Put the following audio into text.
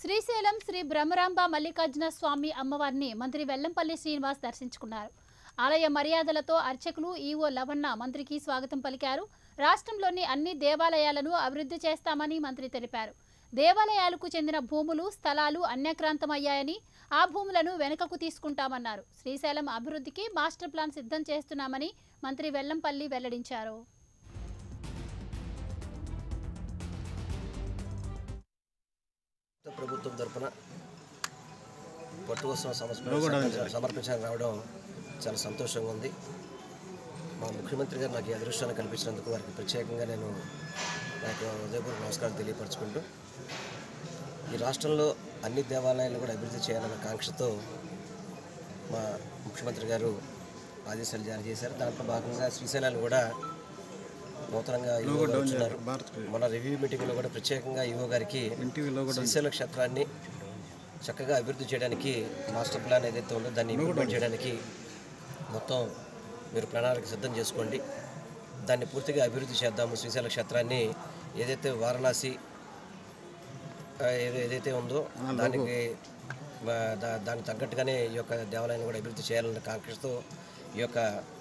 శ్రీశైలం శ్రీ బ్రహ్మరాంబ మల్లికార్జున స్వామి అమ్మవారిని మంత్రి వెల్లంపల్లి శ్రీనివాస్ దర్శించుకున్నారు ఆలయ మర్యాదలతో అర్చకులు ఈవో లవన్న మంత్రికి స్వాగతం పలికారు రాష్ట్రంలోని అన్ని దేవాలయాలను అభివృద్ధి చేస్తామని మంత్రి తెలిపారు దేవాలయాలకు చెందిన భూములు స్థలాలు అన్యక్రాంతమయ్యాయని ఆ భూములను వెనుకకు తీసుకుంటామన్నారు శ్రీశైలం అభివృద్ధికి మాస్టర్ ప్లాన్ సిద్ధం చేస్తున్నామని మంత్రి వెల్లంపల్లి వెల్లడించారు రాష్ట్ర ప్రభుత్వం తరపున పట్టుకోసం సమర్పించ సమర్పించడానికి రావడం చాలా సంతోషంగా ఉంది మా ముఖ్యమంత్రి గారు నాకు ఈ అదృష్టాన్ని కల్పించినందుకు వారికి ప్రత్యేకంగా నేను నాకు హృదయపూర్వక నమస్కారం తెలియపరచుకుంటూ ఈ రాష్ట్రంలో అన్ని దేవాలయాలను కూడా అభివృద్ధి చేయాలన్న కాంక్షతో మా ముఖ్యమంత్రి గారు ఆదేశాలు జారీ చేశారు దాంట్లో భాగంగా శ్రీశైలాన్ని కూడా నూతనంగా ఈవో గారు వచ్చినారు మన రివ్యూ మీటింగ్లో కూడా ప్రత్యేకంగా ఈవో గారికి శ్రీశైల క్షేత్రాన్ని చక్కగా అభివృద్ధి చేయడానికి మాస్టర్ ప్లాన్ ఏదైతే ఉందో దాన్ని ఇంప్లిమెంట్ చేయడానికి మొత్తం మీరు ప్రణాళిక సిద్ధం చేసుకోండి దాన్ని పూర్తిగా అభివృద్ధి చేద్దాము శ్రీశైల క్షేత్రాన్ని ఏదైతే వారణాసి ఆ, ఏది- ఏదైతే ఉందో దానికి ఆ, దా- దానికి తగ్గట్టుగానే ఈ యొక్క దేవాలయాన్ని కూడా అభివృద్ధి చేయాలన్న కాంక్షతో ఈ యొక్క